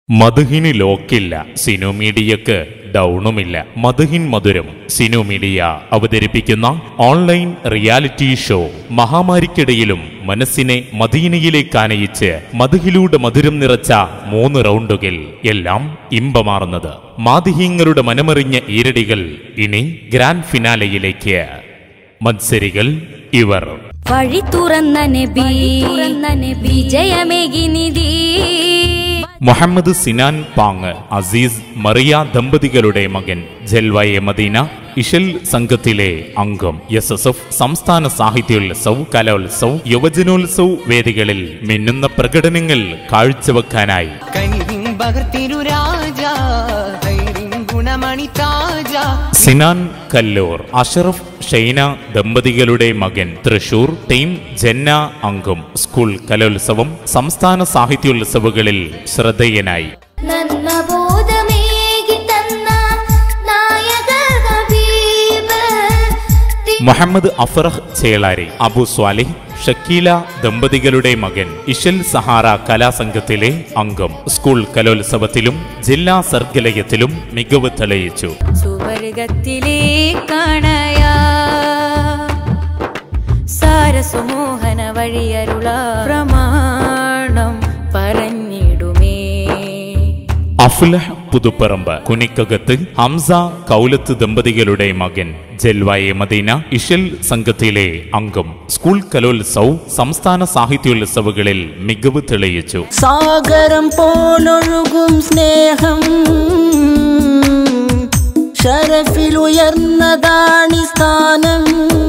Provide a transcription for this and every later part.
മധുഹിന് ലോക്കില്ല സിനു മീഡിയക്ക് ഡൗണുമില്ല മധുഹിൻ മധുരം സിനു മീഡിയ അവതരിപ്പിക്കുന്ന ഓൺലൈൻ റിയാലിറ്റി ഷോ മഹാമാരിക്കിടയിലും മനസ്സിനെ മദീനയിലേക്ക് ആനയിച്ച് മധുഹിലൂടെ മധുരം നിറച്ച മൂന്ന് റൗണ്ടുകൾ എല്ലാം ഇമ്പമാർന്നത് മാതിഹീങ്ങളുടെ മനമറിഞ്ഞ ഈരടികൾ ഇനി ഗ്രാൻഡ് ഫിനാലയിലേക്ക് മത്സരികൾ ഇവർ വഴി തുറന്ന നബി തുറന്ന നബി വിജയമേകി നിധി മുഹമ്മദ് സിനാൻ പാങ് അസീസ് മറിയ ദമ്പതികളുടെ മകൻ ജൽവായെ മദീന ഇഷൽ സംഘത്തിലെ അംഗം എസ് എസ് എഫ് സംസ്ഥാന സാഹിത്യോത്സവ് കലോത്സവ് യുവജനോത്സവ് വേദികളിൽ മിന്നുന്ന പ്രകടനങ്ങൾ കാഴ്ചവെക്കാനായി കനിവിൻ ബഹർത്തിരു രാജ ഹൈറിൻ ഗുണമണി താജ സിനാൻ കല്ലൂർ അഷറഫ് ഷൈന ദമ്പതികളുടെ മകൻ തൃശൂർ ടീം ജന്ന അംഗം സ്കൂൾ കലോത്സവം സംസ്ഥാന സാഹിത്യോത്സവങ്ങളിൽ ശ്രദ്ധേയനായി നന്മ ബോധമേകി തന്ന നായക ഹബീബ് മുഹമ്മദ് അഫറഹ് ചേളാരി അബു സ്വാലിഹ് ഷക്കീല ദമ്പതികളുടെ മകൻ ഇഷൽ സഹാറ കലാസംഘത്തിലെ അംഗം സ്കൂൾ കലോത്സവത്തിലും ജില്ലാ സർഗലയത്തിലും മികവ് തെളിയിച്ചു സുവർഗത്തിലേ കാണയാ സാരസുമോഹന വഴിയരുള പ്രമാണം പറഞ്ഞിടുമേ അഫ്ലഹ് പുതുപ്പറമ്പ് കുനിക്കകത്ത് ഹംസ കൗലത്ത് ദമ്പതികളുടെ മകൻ ജൽവായെ മദീന ഇഷൽ സംഘത്തിലെ അംഗം സ്കൂൾ കലോത്സവ് സംസ്ഥാന സാഹിത്യോത്സവങ്ങളിൽ മികവ് തെളിയിച്ചു സാഗരം പോലൊഴുകും സ്നേഹം ഷരഫിലുയർന്നതാണി സ്ഥാനം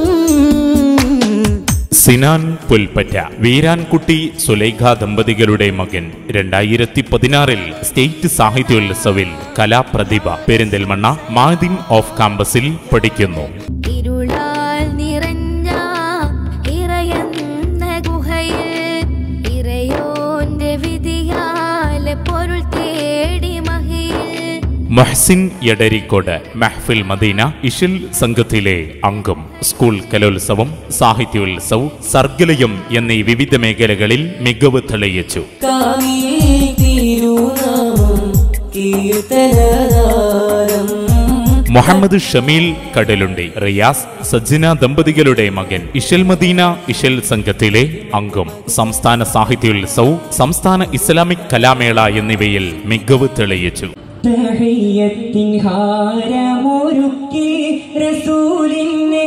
സിനാൻ പുൽപ്പറ്റ വീരാൻകുട്ടി സുലൈഖ ദമ്പതികളുടെ മകൻ രണ്ടായിരത്തി പതിനാറിൽ സ്റ്റേറ്റ് സാഹിത്യോത്സവിൽ കലാപ്രതിഭ പെരിന്തൽമണ്ണ മാദിൻ ഓഫ് കാമ്പസിൽ പഠിക്കുന്നു ഇരുളാൽ നിറഞ്ഞ ഇറയുന്ന ഗുഹയിൽ ഇറയോന്റെ വിധിയാലെ പൊരുൾ തേടി മഹിയിൽ മഹ്സിൻ എടരിക്കോട് മെഹ്ഫിൽ മദീന ഇഷിൽ സംഘത്തിലെ അംഗം സ്കൂൾ കലോത്സവം സാഹിത്യോത്സവ് സർഗലയം എന്നീ വിവിധ മേഖലകളിൽ മികവ് തെളിയിച്ചു മുഹമ്മദ് ഷമീൽ കടലുണ്ടി റിയാസ് സജ്ജന ദമ്പതികളുടെ മകൻ ഇഷൽ മദീന ഇഷൽ സംഘത്തിലെ അംഗം സംസ്ഥാന സാഹിത്യോത്സവ് സംസ്ഥാന ഇസ്ലാമിക് കലാമേള എന്നിവയിൽ മികവ് തെളിയിച്ചു തഹയ്യത്തിൻ ഹാരമൊരുക്കി റസൂലിന്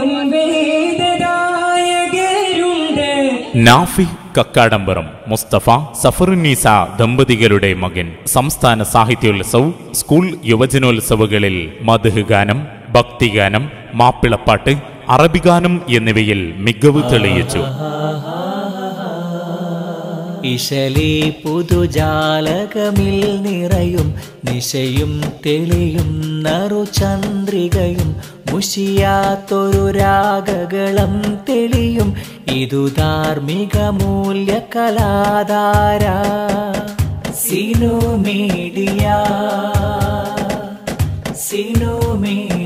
മുൻവേദദായകരുണ്ട് നാഫി കക്കാടമ്പറം മുസ്തഫ സഫറുന്നീസ ദമ്പതികളുടെ മകൻ സംസ്ഥാന സാഹിത്യോത്സവ് സ്കൂൾ യുവജനോത്സവങ്ങളിൽ മധുഹ് ഗാനം ഭക്തിഗാനം മാപ്പിളപ്പാട്ട് അറബിഗാനം എന്നിവയിൽ മികവ് തെളിയിച്ചു ഇശലി പുതുജാലകമിൽ നിറയും നിശയും തെളിയും നറുചന്ദ്രികയും മുഷിയാത്തൊരു രാഗകളം തെളിയും ഇതു ധാർമ്മിക മൂല്യ കലാധാര സിനു മീഡിയ സിനു മീഡിയ